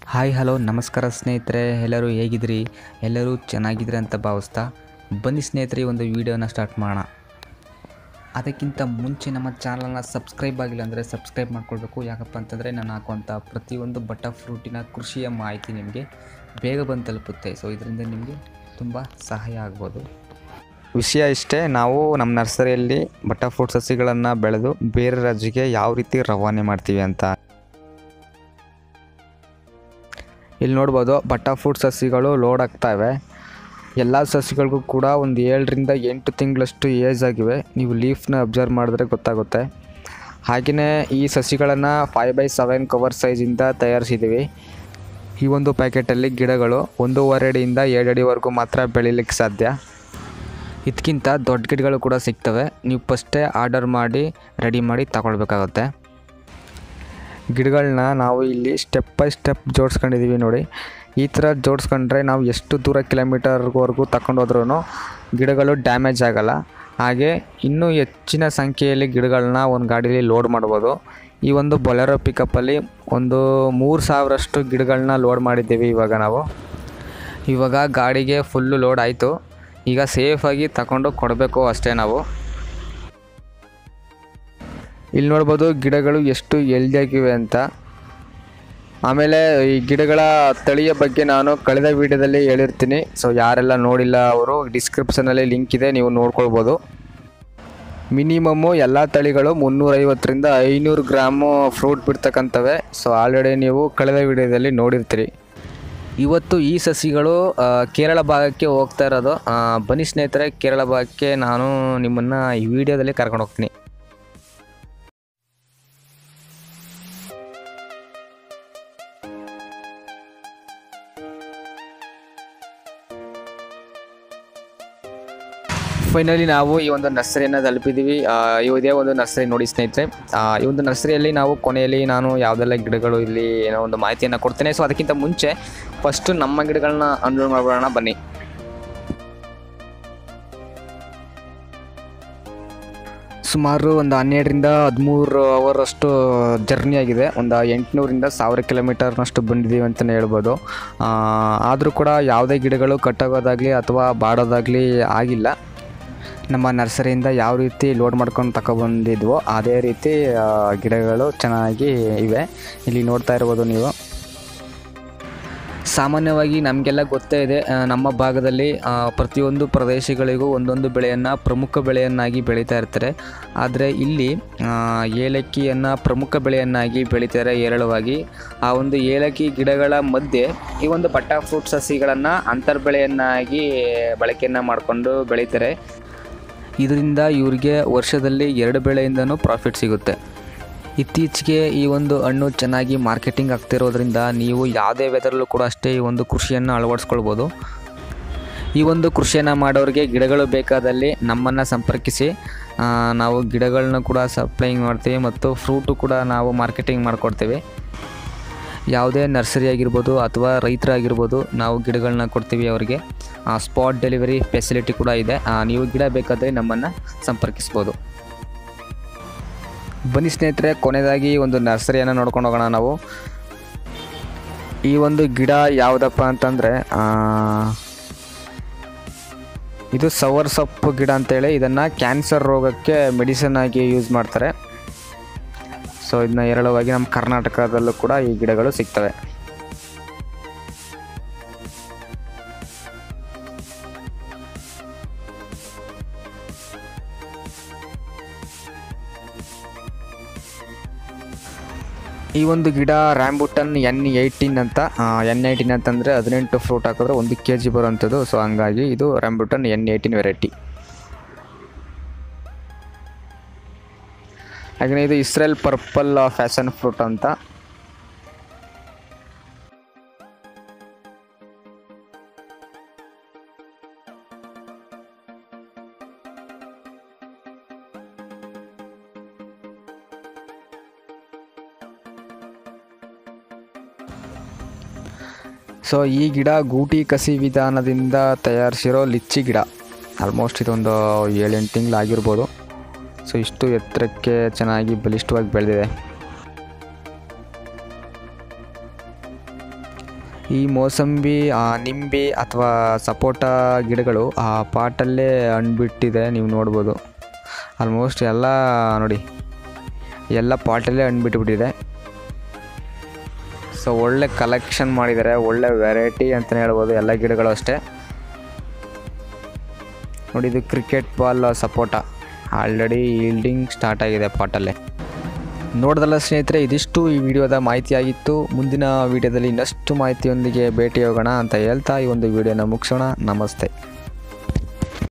hi hello ನಮಸ್ಕಾರ ಸ್ನೇಹಿತರೆ ಎಲ್ಲರೂ ಹೇಗಿದ್ರಿ ಎಲ್ಲರೂ ಚೆನ್ನಾಗಿದ್ರಿ ಅಂತ ಭಾವಿಸ್ತಾ ಬನ್ನಿ ಸ್ನೇಹಿತರೆ ಈ ಒಂದು ವಿಡಿಯೋನ ಸ್ಟಾರ್ಟ್ ಮಾಡೋಣ ಅದಕ್ಕಿಂತ ಮುಂಚೆ ನಮ್ಮ ಚಾನಲ್ನ ಸಬ್ಸ್ಕ್ರೈಬ್ ಆಗಿಲ್ಲ ಅಂದರೆ ಸಬ್ಸ್ಕ್ರೈಬ್ ಮಾಡ್ಕೊಳ್ಬೇಕು ಯಾಕಪ್ಪ ಅಂತಂದರೆ ನಾನು ಹಾಕುವಂಥ ಪ್ರತಿಯೊಂದು ಬಟ್ಟ ಫ್ರೂಟಿನ ಕೃಷಿಯ ಮಾಹಿತಿ ನಿಮಗೆ ಬೇಗ ಬಂದು ತಲುಪುತ್ತೆ ಸೊ ಇದರಿಂದ ನಿಮಗೆ ತುಂಬ ಸಹಾಯ ಆಗ್ಬೋದು ವಿಷಯ ಇಷ್ಟೇ ನಾವು ನಮ್ಮ ನರ್ಸರಿಯಲ್ಲಿ ಬಟ್ಟ ಫ್ರೂಟ್ ಸಸಿಗಳನ್ನು ಬೆಳೆದು ಬೇರೆ ರಾಜ್ಯಕ್ಕೆ ಯಾವ ರೀತಿ ರವಾನೆ ಮಾಡ್ತೀವಿ ಅಂತ ಇಲ್ಲಿ ನೋಡ್ಬೋದು ಬಟ್ಟ ಫ್ರೂಟ್ ಸಸಿಗಳು ಲೋಡ್ ಆಗ್ತಾವೆ ಎಲ್ಲ ಸಸಿಗಳಿಗೂ ಕೂಡ ಒಂದು ಏಳರಿಂದ ಎಂಟು ತಿಂಗಳಷ್ಟು ಏಜ್ ಆಗಿವೆ ನೀವು ಲೀಫ್ನ ಅಬ್ಸರ್ವ್ ಮಾಡಿದ್ರೆ ಗೊತ್ತಾಗುತ್ತೆ ಹಾಗೆಯೇ ಈ ಸಸಿಗಳನ್ನು ಫೈವ್ ಬೈ ಸೆವೆನ್ ಕವರ್ ಸೈಜಿಂದ ತಯಾರಿಸಿದ್ದೀವಿ ಈ ಒಂದು ಪ್ಯಾಕೆಟಲ್ಲಿ ಗಿಡಗಳು ಒಂದೂವರೆ ಅಡಿಯಿಂದ ಎರಡು ಅಡಿವರೆಗೂ ಮಾತ್ರ ಬೆಳೀಲಿಕ್ಕೆ ಸಾಧ್ಯ ಇದಕ್ಕಿಂತ ದೊಡ್ಡ ಗಿಡಗಳು ಕೂಡ ಸಿಗ್ತವೆ ನೀವು ಫಸ್ಟೇ ಆರ್ಡರ್ ಮಾಡಿ ರೆಡಿ ಮಾಡಿ ತಗೊಳ್ಬೇಕಾಗುತ್ತೆ ಗಿಡಗಳನ್ನ ನಾವು ಇಲ್ಲಿ ಸ್ಟೆಪ್ ಬೈ ಸ್ಟೆಪ್ ಜೋಡಿಸ್ಕೊಂಡಿದ್ದೀವಿ ನೋಡಿ ಈ ಥರ ಜೋಡಿಸ್ಕೊಂಡ್ರೆ ನಾವು ಎಷ್ಟು ದೂರ ಕಿಲೋಮೀಟರ್ವರೆಗೂ ತಗೊಂಡೋದ್ರೂ ಗಿಡಗಳು ಡ್ಯಾಮೇಜ್ ಆಗಲ್ಲ ಹಾಗೆ ಇನ್ನೂ ಹೆಚ್ಚಿನ ಸಂಖ್ಯೆಯಲ್ಲಿ ಗಿಡಗಳನ್ನ ಒಂದು ಗಾಡೀಲಿ ಲೋಡ್ ಮಾಡ್ಬೋದು ಈ ಒಂದು ಬೊಲೆರೋ ಪಿಕಪ್ಪಲ್ಲಿ ಒಂದು ಮೂರು ಸಾವಿರಷ್ಟು ಗಿಡಗಳನ್ನ ಲೋಡ್ ಮಾಡಿದ್ದೀವಿ ಇವಾಗ ನಾವು ಇವಾಗ ಗಾಡಿಗೆ ಫುಲ್ಲು ಲೋಡ್ ಆಯಿತು ಈಗ ಸೇಫಾಗಿ ತಗೊಂಡು ಕೊಡಬೇಕು ಅಷ್ಟೇ ನಾವು ಇಲ್ಲಿ ನೋಡ್ಬೋದು ಗಿಡಗಳು ಎಷ್ಟು ಹೆಲ್ದಿಯಾಗಿವೆ ಅಂತ ಆಮೇಲೆ ಈ ಗಿಡಗಳ ತಳಿಯ ಬಗ್ಗೆ ನಾನು ಕಳೆದ ವಿಡಿಯೋದಲ್ಲಿ ಹೇಳಿರ್ತೀನಿ ಸೊ ಯಾರೆಲ್ಲ ನೋಡಿಲ್ಲ ಅವರು ಡಿಸ್ಕ್ರಿಪ್ಷನಲ್ಲಿ ಲಿಂಕ್ ಇದೆ ನೀವು ನೋಡ್ಕೊಳ್ಬೋದು ಮಿನಿಮಮ್ಮು ಎಲ್ಲ ತಳಿಗಳು ಮುನ್ನೂರೈವತ್ತರಿಂದ ಐನೂರು ಗ್ರಾಮು ಫ್ರೂಟ್ ಬಿಡ್ತಕ್ಕಂಥವೆ ಸೊ ಆಲ್ರೆಡಿ ನೀವು ಕಳೆದ ವಿಡಿಯೋದಲ್ಲಿ ನೋಡಿರ್ತೀರಿ ಇವತ್ತು ಈ ಸಸಿಗಳು ಆ, ಕೇರಳ ಭಾಗಕ್ಕೆ ಹೋಗ್ತಾ ಇರೋದು ಆ, ಬನ್ನಿ ಸ್ನೇಹಿತರೆ ಕೇರಳ ಭಾಗಕ್ಕೆ ನಾನು ನಿಮ್ಮನ್ನು ಈ ವಿಡಿಯೋದಲ್ಲಿ ಕರ್ಕೊಂಡು ಹೋಗ್ತೀನಿ ಫೈನಲಿ ನಾವು ಈ ಒಂದು ನರ್ಸರಿಯನ್ನು ತಲುಪಿದ್ದೀವಿ ಆ, ಇದೇ ಒಂದು ನರ್ಸರಿ ನೋಡಿ ಸ್ನೇಹಿತರೆ ಆ, ಈ ಒಂದು ನರ್ಸರಿಯಲ್ಲಿ ನಾವು ಕೊನೆಯಲ್ಲಿ ನಾನು ಯಾವುದೆಲ್ಲ ಗಿಡಗಳು ಇಲ್ಲಿ ಏನೋ ಒಂದು ಮಾಹಿತಿಯನ್ನು ಕೊಡ್ತೇನೆ ಸೊ ಅದಕ್ಕಿಂತ ಮುಂಚೆ ಫಸ್ಟು ನಮ್ಮ ಗಿಡಗಳನ್ನ ಅನ್ಲೋಡ್ ಮಾಡ್ಬಿಡೋಣ ಬನ್ನಿ ಸುಮಾರು ಒಂದು ಹನ್ನೆರಡರಿಂದ ಹದಿಮೂರು ಅವರಷ್ಟು ಜರ್ನಿ ಆಗಿದೆ ಒಂದು ಎಂಟುನೂರಿಂದ ಸಾವಿರ ಕಿಲೋಮೀಟರ್ನಷ್ಟು ಬಂದಿದ್ದೀವಿ ಅಂತಲೇ ಹೇಳ್ಬೋದು ಆದರೂ ಕೂಡ ಯಾವುದೇ ಗಿಡಗಳು ಕಟ್ಟಾಗೋದಾಗಲಿ ಅಥವಾ ಬಾಡೋದಾಗಲಿ ಆಗಿಲ್ಲ ನಮ್ಮ ನರ್ಸರಿಯಿಂದ ಯಾವ ರೀತಿ ಲೋಡ್ ಮಾಡ್ಕೊಂಡು ತಗೊಬಂದಿದ್ವೋ ಅದೇ ರೀತಿ ಆ, ಗಿಡಗಳು ಚೆನ್ನಾಗಿ ಇವೆ ಇಲ್ಲಿ ನೋಡ್ತಾ ಇರ್ಬೋದು ನೀವು ಸಾಮಾನ್ಯವಾಗಿ ನಮಗೆಲ್ಲ ಗೊತ್ತೇ ಇದೆ ಆ, ನಮ್ಮ ಭಾಗದಲ್ಲಿ ಆ, ಪ್ರತಿಯೊಂದು ಪ್ರದೇಶಗಳಿಗೂ ಒಂದೊಂದು ಬೆಳೆಯನ್ನು ಪ್ರಮುಖ ಬೆಳೆಯನ್ನಾಗಿ ಬೆಳೀತಾ ಇರ್ತಾರೆ ಆದರೆ ಇಲ್ಲಿ ಆ, ಏಲಕ್ಕಿಯನ್ನು ಪ್ರಮುಖ ಬೆಳೆಯನ್ನಾಗಿ ಬೆಳೀತಾರೆ ಹೇರಳವಾಗಿ ಆ ಒಂದು ಏಲಕ್ಕಿ ಗಿಡಗಳ ಮಧ್ಯೆ ಈ ಒಂದು ಬಟ್ಟ ಫ್ರೂಟ್ ಸಸಿಗಳನ್ನು ಅಂತರ್ ಬೆಳೆಯನ್ನಾಗಿ ಬಳಕೆಯನ್ನು ಮಾಡಿಕೊಂಡು ಬೆಳೀತಾರೆ ಇದರಿಂದ ಇವರಿಗೆ ವರ್ಷದಲ್ಲಿ ಎರಡು ಬೆಳೆಯಿಂದನೂ ಪ್ರಾಫಿಟ್ ಸಿಗುತ್ತೆ ಇತ್ತೀಚೆಗೆ ಈ ಒಂದು ಹಣ್ಣು ಚೆನ್ನಾಗಿ ಮಾರ್ಕೆಟಿಂಗ್ ಆಗ್ತಿರೋದ್ರಿಂದ ನೀವು ಯಾವುದೇ ವೆದರಲ್ಲೂ ಕೂಡ ಅಷ್ಟೇ ಈ ಒಂದು ಕೃಷಿಯನ್ನು ಅಳವಡಿಸ್ಕೊಳ್ಬೋದು ಈ ಒಂದು ಕೃಷಿಯನ್ನು ಮಾಡೋರಿಗೆ ಗಿಡಗಳು ಬೇಕಾದಲ್ಲಿ ನಮ್ಮನ್ನು ಸಂಪರ್ಕಿಸಿ ಆ, ನಾವು ಗಿಡಗಳನ್ನ ಕೂಡ ಸಪ್ಲೈಂಗ್ ಮಾಡ್ತೀವಿ ಮತ್ತು ಫ್ರೂಟು ಕೂಡ ನಾವು ಮಾರ್ಕೆಟಿಂಗ್ ಮಾಡಿಕೊಡ್ತೀವಿ ಯಾವುದೇ ನರ್ಸರಿ ಆಗಿರ್ಬೋದು ಅಥವಾ ರೈತರಾಗಿರ್ಬೋದು ನಾವು ಗಿಡಗಳನ್ನ ಕೊಡ್ತೀವಿ ಅವರಿಗೆ ಸ್ಪಾಟ್ ಡೆಲಿವರಿ ಫೆಸಿಲಿಟಿ ಕೂಡ ಇದೆ ಆ, ನೀವು ಗಿಡ ಬೇಕಾದರೆ ನಮ್ಮನ್ನು ಸಂಪರ್ಕಿಸ್ಬೋದು ಬನ್ನಿ ಸ್ನೇಹಿತರೆ ಕೊನೆಯದಾಗಿ ಒಂದು ನರ್ಸರಿಯನ್ನು ನೋಡ್ಕೊಂಡು ಹೋಗೋಣ ನಾವು ಈ ಒಂದು ಗಿಡ ಯಾವುದಪ್ಪ ಅಂತಂದರೆ ಇದು ಸವರ್ ಸೊಪ್ಪು ಗಿಡ ಅಂತೇಳಿ ಇದನ್ನು ಕ್ಯಾನ್ಸರ್ ರೋಗಕ್ಕೆ ಮೆಡಿಸಿನ್ ಆಗಿ ಯೂಸ್ ಮಾಡ್ತಾರೆ ಸೊ ಇದನ್ನ ಹೇರಳವಾಗಿ ನಮ್ಮ ಕರ್ನಾಟಕದಲ್ಲೂ ಕೂಡ ಈ ಗಿಡಗಳು ಸಿಗ್ತವೆ ಈ ಒಂದು ಗಿಡ ರ್ಯಾಂಬುಟನ್ ಎನ್ ಏಯ್ಟೀನ್ ಅಂತ ಎನ್ ಏಯ್ಟೀನ್ ಅಂತಂದರೆ ಹದಿನೆಂಟು ಫ್ರೂಟ್ ಹಾಕಿದ್ರೆ ಒಂದು ಕೆ ಜಿ ಬರೋವಂಥದ್ದು ಸೊ ಹಂಗಾಗಿ ಇದು ರ್ಯಾಂಬುಟನ್ ಎನ್ ಏಯ್ಟೀನ್ ವೆರೈಟಿ ಹಾಗೆಯೇ ಇದು ಇಸ್ರೇಲ್ ಪರ್ಪಲ್ ಫ್ಯಾಷನ್ ಫ್ರೂಟ್ ಅಂತ ಸೊ ಈ ಗಿಡ ಗೂಟಿ ಕಸಿ ವಿಧಾನದಿಂದ ತಯಾರಿಸಿರೋ ಲಿಚ್ಚಿ ಗಿಡ ಆಲ್ಮೋಸ್ಟ್ ಇದೊಂದು ಏಳೆಂಟು ತಿಂಗಳು ಆಗಿರ್ಬೋದು ಸೊ ಇಷ್ಟು ಎತ್ತರಕ್ಕೆ ಚೆನ್ನಾಗಿ ಬಲಿಷ್ಠವಾಗಿ ಬೆಳೆದಿದೆ ಈ ಮೋಸಂಬಿ ಆ, ನಿಂಬೆ ಅಥವಾ ಸಪೋಟ ಗಿಡಗಳು ಆ ಪಾಟಲ್ಲೇ ಹಣ್ಬಿಟ್ಟಿದೆ ನೀವು ನೋಡ್ಬೋದು ಆಲ್ಮೋಸ್ಟ್ ಎಲ್ಲ ನೋಡಿ ಎಲ್ಲ ಪಾಟಲ್ಲೇ ಹಣ್ಣು ಬಿಟ್ಟುಬಿಟ್ಟಿದೆ ಸೊ ಒಳ್ಳೆ ಕಲೆಕ್ಷನ್ ಮಾಡಿದ್ದಾರೆ ಒಳ್ಳೆ ವೆರೈಟಿ ಅಂತಲೇ ಹೇಳ್ಬೋದು ಎಲ್ಲ ಗಿಡಗಳು ಅಷ್ಟೇ ನೋಡಿ ಇದು cricket ball sapota already yielding start ಆಗಿದೆ ಪಾಟಲ್ಲೇ ನೋಡ್ದಲ್ಲ ಸ್ನೇಹಿತರೆ ಇದಿಷ್ಟು ಈ ವಿಡಿಯೋದ ಮಾಹಿತಿಯಾಗಿತ್ತು ಮುಂದಿನ ವಿಡಿಯೋದಲ್ಲಿ ಇನ್ನಷ್ಟು ಮಾಹಿತಿಯೊಂದಿಗೆ ಭೇಟಿ ಹೋಗೋಣ ಅಂತ ಹೇಳ್ತಾ ಈ ಒಂದು ವಿಡಿಯೋನ ಮುಗಿಸೋಣ ನಮಸ್ತೆ